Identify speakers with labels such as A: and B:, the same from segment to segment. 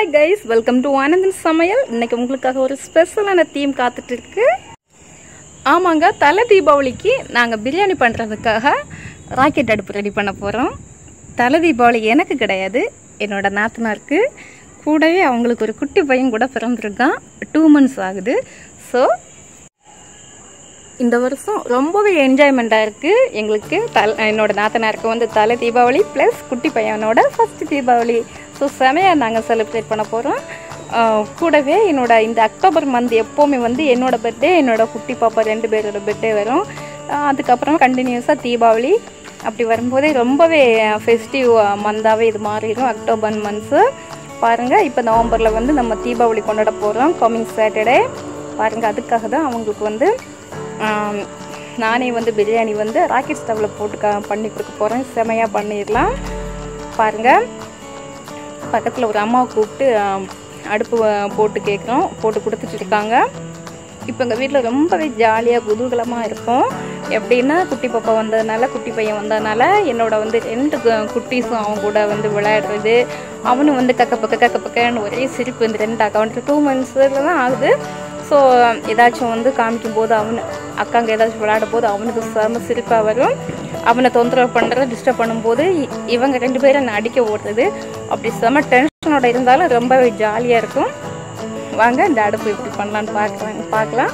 A: guys welcome to Anandan சமையல் இன்னைக்கு உங்களுக்காக ஒரு ஸ்பெஷலான தீம் காத்துட்டு இருக்கு ஆமாங்க தலை தீபாவளிக்கு நாங்கள் பிரியாணி பண்ணுறதுக்காக ராக்கெட் அடுப்பு ரெடி பண்ண போகிறோம் தலை தீபாவளி எனக்கு கிடையாது என்னோட நாத்தனாருக்கு கூடவே அவங்களுக்கு ஒரு குட்டி பையன் கூட பிறந்திருக்கான் டூ மந்த்ஸ் ஆகுது ஸோ இந்த வருஷம் ரொம்பவே என்ஜாய்மெண்ட்டாக இருக்குது எங்களுக்கு தல் என்னோட நாத்தனாருக்கு வந்து தலை தீபாவளி ப்ளஸ் குட்டி பையனோட ஃபஸ்ட் தீபாவளி ஸோ செமையாக நாங்கள் செலிப்ரேட் பண்ண போகிறோம் கூடவே என்னோட இந்த அக்டோபர் மந்த் எப்போவுமே வந்து என்னோட பர்த்டே என்னோட குட்டி பாப்பா ரெண்டு பேரோட பர்த்டே வரும் அஹ் அதுக்கப்புறமா கண்டினியூஸாக தீபாவளி அப்படி வரும்போதே ரொம்பவே ஃபெஸ்டிவ் மந்தாகவே இது மாறிடும் அக்டோபர் மந்த்ஸு பாருங்கள் இப்போ நவம்பரில் வந்து நம்ம தீபாவளி கொண்டாட போகிறோம் கம்மிங் சாட்டர்டே பாருங்கள் அதுக்காக தான் அவங்களுக்கு வந்து ஆம், நானே வந்து பிரியாணி வந்து ராக்கெட் ஸ்டவ்வில் போட்டு க பண்ணி கொடுக்க போகிறேன் செமையாக பண்ணிடலாம் பாருங்கள் பக்கத்தில் ஒரு அம்மாவை கூப்பிட்டு ஆம், அடுப்பு அஹ், போட்டு கேட்குறோம் போட்டு கொடுத்துட்டு இருக்காங்க இப்போ எங்கள் வீட்டில் ரொம்பவே ஜாலியாக குதூகலமாக இருக்கும் எப்படின்னா குட்டி பாப்பா வந்ததுனால குட்டி பையன் வந்ததுனால என்னோட வந்து ரெண்டு கு- குட்டீஸும் அவன் கூட வந்து விளையாடுறது அவனும் வந்து கக்க பக்க கக்க பக்கன்னு ஒரே சிரிப்பு இந்த ரெண்டு அக்கௌண்ட் டூ மந்த்ஸில் தான் ஆகுது ஸோ ஏதாச்சும் வந்து காமிக்கும் போது அவனு அக்காங்க ஏதாச்சும் விளையாடும் போது அவனுக்கு செம சிரிப்பாக வரும் அவனை தொந்தரவு பண்ணுறது டிஸ்டர்ப் பண்ணும்போது இ- இவங்க ரெண்டு பேரும் என்னை அடிக்க ஓடுறது அப்படி செம டென்ஷனோட இருந்தாலும் ரொம்பவே ஜாலியாக இருக்கும் வாங்க இந்த அடுப்பு எப்படி பண்ணலான்னு பார்க்கலாம் பார்க்கலாம்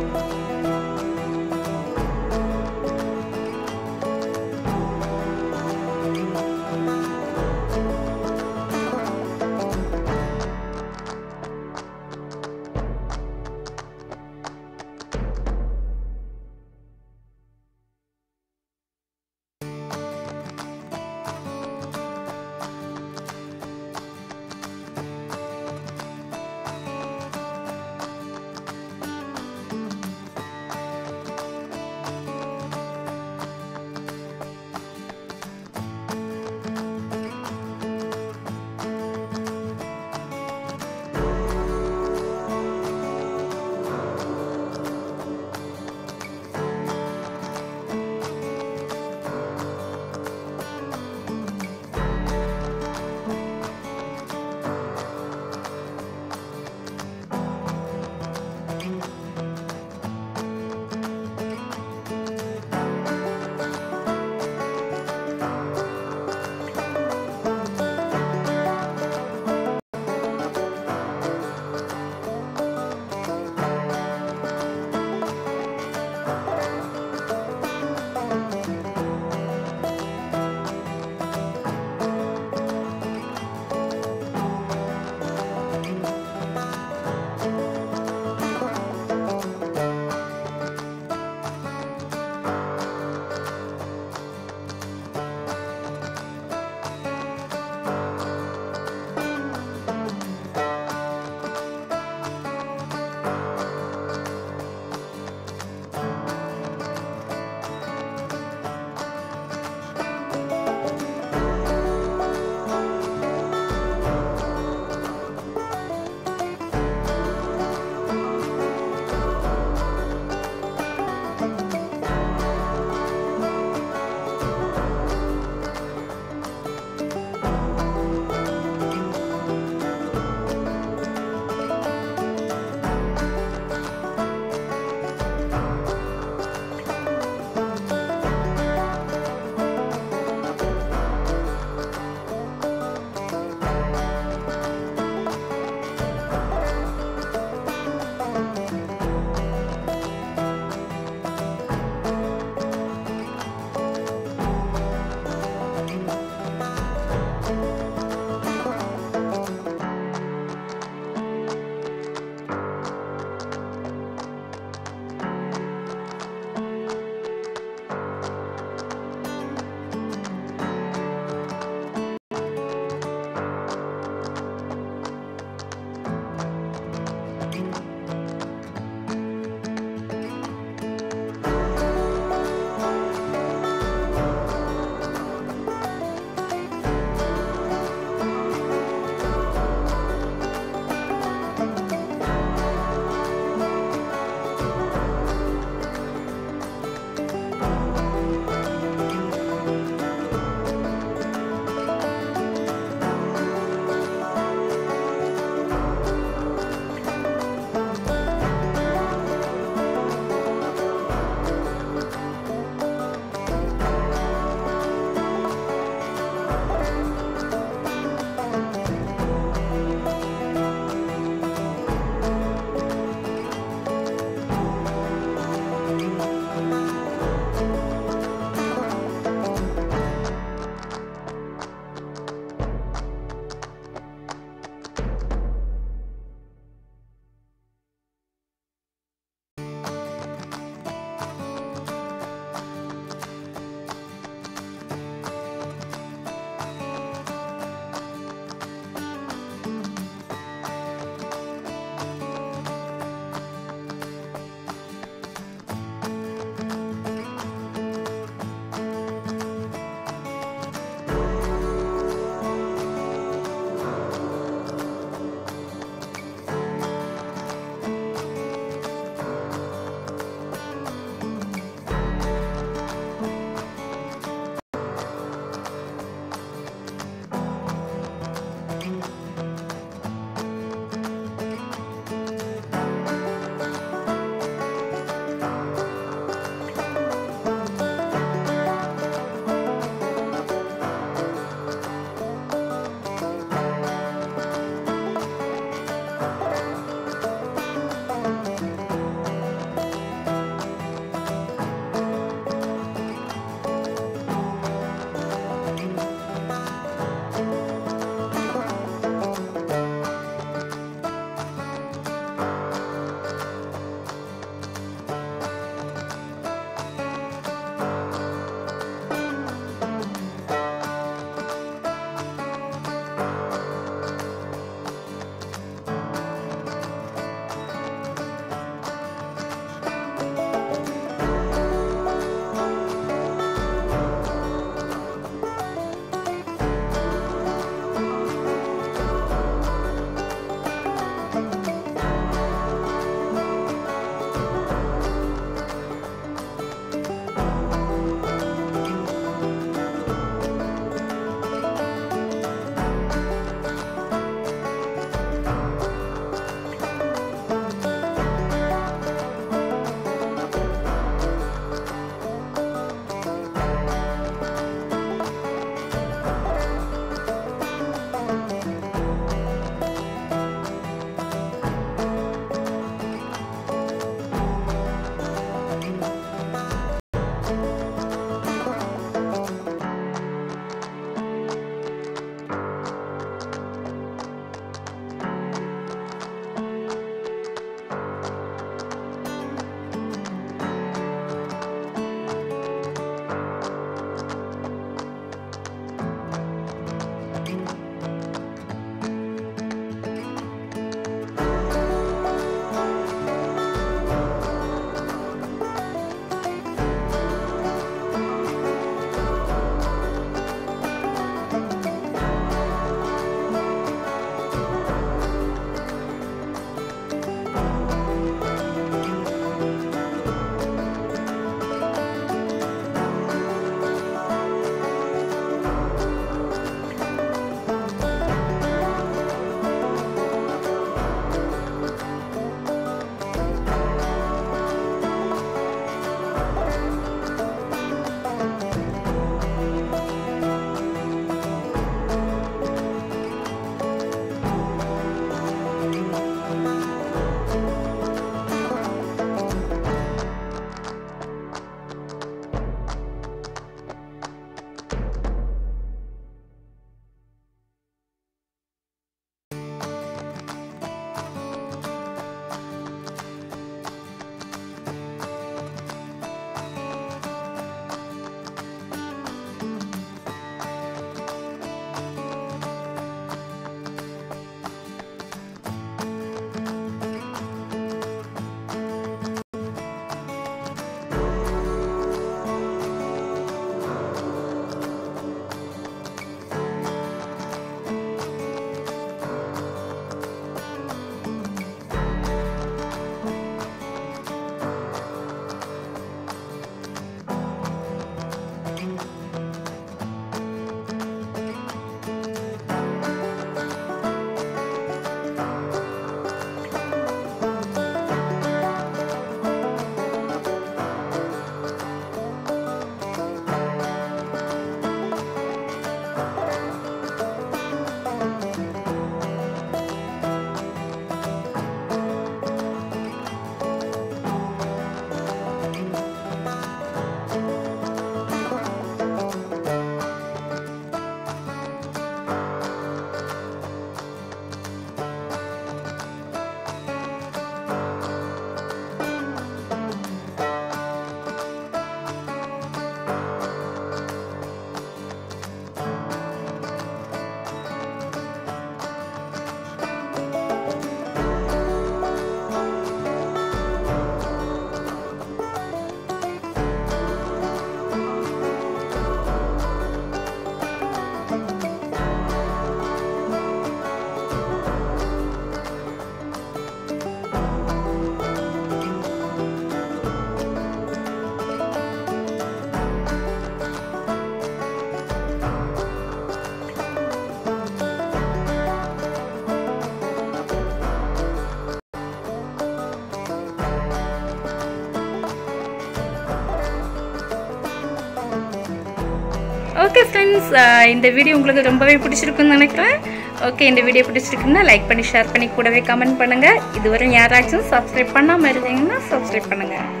A: ஓகே ஃப்ரெண்ட்ஸ் இந்த வீடியோ உங்களுக்கு ரொம்பவே பிடிச்சிருக்குன்னு நினைக்கிறேன் ஓகே இந்த வீடியோ பிடிச்சிருக்குன்னா லைக் பண்ணி ஷேர் பண்ணி கூடவே கமெண்ட் பண்ணுங்கள் இதுவரை யாராச்சும் சப்ஸ்கிரைப் பண்ணாமல் இருந்தீங்கன்னா சப்ஸ்கிரைப் பண்ணுங்கள்